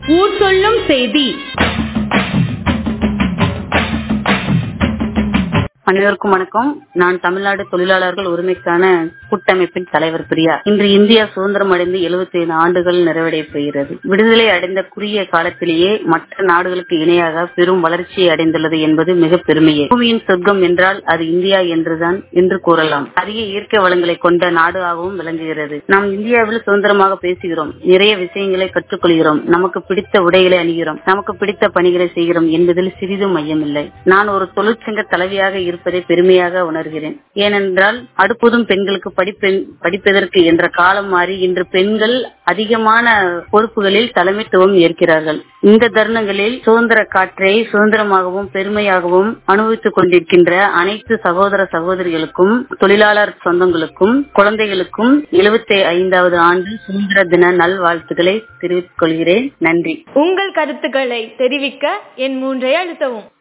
ஊர் சொல்லும் செய்தி அனைவருக்கும் வணக்கம் நான் தமிழ்நாடு தொழிலாளர்கள் உரிமைக்கான கூட்டமைப்பின் தலைவர் பிரியா இன்று இந்தியா சுதந்திரம் அடைந்து எழுபத்தி ஐந்து ஆண்டுகள் நிறைவடைய போகிறது விடுதலை அடைந்த குறுகிய காலத்திலேயே மற்ற நாடுகளுக்கு இணையாக பெரும் வளர்ச்சியை அடைந்துள்ளது என்பது மிக பெருமையே பூமியின் சொர்க்கம் என்றால் அது இந்தியா என்றுதான் என்று கூறலாம் அதிக இயற்கை வளங்களை கொண்ட நாடாகவும் விளங்குகிறது நாம் இந்தியாவில் சுதந்திரமாக பேசுகிறோம் நிறைய விஷயங்களை கற்றுக்கொள்கிறோம் நமக்கு பிடித்த உடைகளை அணிகிறோம் நமக்கு பிடித்த பணிகளை செய்கிறோம் என்பதில் சிறிதும் மையமில்லை நான் ஒரு தொழிற்சங்க தலைவியாக இருப்பதை பெருமையாக உணர்கிறேன் ஏனென்றால் அடுப்பதும் பெண்களுக்கு படிப்பெண் படிப்பதற்கு என்ற காலம் மாறி இன்று பெண்கள் அதிகமான பொறுப்புகளில் தலைமைத்துவம் ஏற்கிறார்கள் இந்த தருணங்களில் சுதந்திர காற்றை சுதந்திரமாகவும் பெருமையாகவும் அனுபவித்துக் கொண்டிருக்கின்ற அனைத்து சகோதர சகோதரிகளுக்கும் தொழிலாளர் சொந்தங்களுக்கும் குழந்தைகளுக்கும் எழுபத்தி ஐந்தாவது ஆண்டு சுதந்திர தின நல்வாழ்த்துக்களை தெரிவித்துக் கொள்கிறேன் நன்றி உங்கள் கருத்துக்களை தெரிவிக்க என் மூன்றை அழுத்தவும்